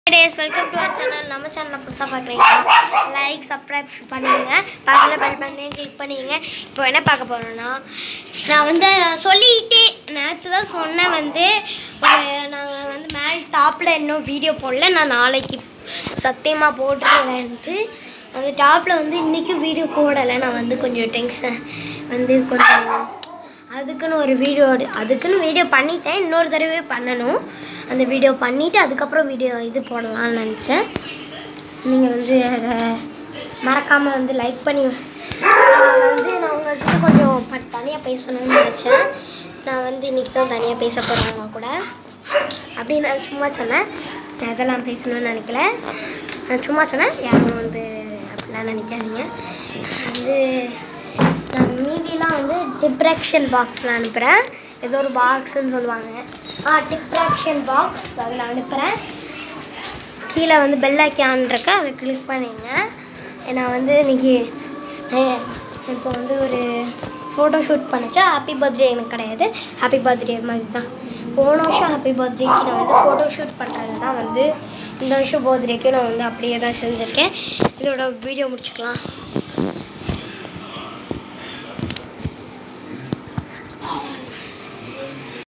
days welcome to our channel நம்ம சேனலில் புதுசாக பார்க்குறீங்கன்னா லைக் சப்ஸ்கிரைப் பண்ணிடுங்க பக்கத்தில் பெல் பண்ணி கிளிக் பண்ணிடுங்க இப்போ என்ன பார்க்க போகிறோன்னா நான் வந்து சொல்லிக்கிட்டே நேற்று தான் சொன்னேன் வந்து ஒரு நாங்கள் வந்து மேல் டாப்பில் இன்னும் வீடியோ போடல நான் நாளைக்கு சத்தியமாக போட்டுருவேன்ட்டு அந்த டாப்பில் வந்து இன்றைக்கும் வீடியோ போடலை நான் வந்து கொஞ்சம் டென்ஷன் வந்து கொஞ்சம் அதுக்குன்னு ஒரு வீடியோ அதுக்குன்னு வீடியோ பண்ணிட்டேன் இன்னொரு தடவை பண்ணணும் அந்த வீடியோ பண்ணிவிட்டு அதுக்கப்புறம் வீடியோ இது போடலாம்னு நினச்சேன் நீங்கள் வந்து அதை மறக்காமல் வந்து லைக் பண்ணி நான் வந்து நான் உங்கள்கிட்ட கொஞ்சம் ப தனியாக பேசணும்னு நினச்சேன் நான் வந்து இன்றைக்கி தான் தனியாக பேச போகிறேன் உங்க கூட அப்படின்னு நான் சும்மா சொன்னேன் நான் அதெல்லாம் பேசணும்னு நினைக்கல நான் சும்மா சொன்னேன் யாரும் வந்து அப்படிலாம் நினைக்காதீங்க வந்து நான் மீதியெலாம் வந்து டிப்ரெக்ஷன் பாக்ஸில் அனுப்புகிறேன் ஏதோ ஒரு பாக்ஸ்ன்னு சொல்லுவாங்க ஆ டிப்ரெக்ஷன் பாக்ஸ் அதில் அனுப்புகிறேன் கீழே வந்து பெல் ஐக்கான் இருக்கு அதை கிளிக் பண்ணிங்க நான் வந்து இன்னைக்கு அஹ், இப்போ வந்து ஒரு ஃபோட்டோ ஷூட் பண்ணிச்சா ஹாப்பி பர்த்டே எனக்கு கிடையாது ஹாப்பி பர்த்டே மாதிரி தான் போன வருஷம் ஹாப்பி பர்த்டேக்கு நான் வந்து ஃபோட்டோ ஷூட் பண்ணுறது தான் வந்து இந்த வருஷம் பர்த்டேக்கு நான் வந்து அப்படியே தான் செஞ்சுருக்கேன் இதோட வீடியோ முடிச்சுக்கலாம்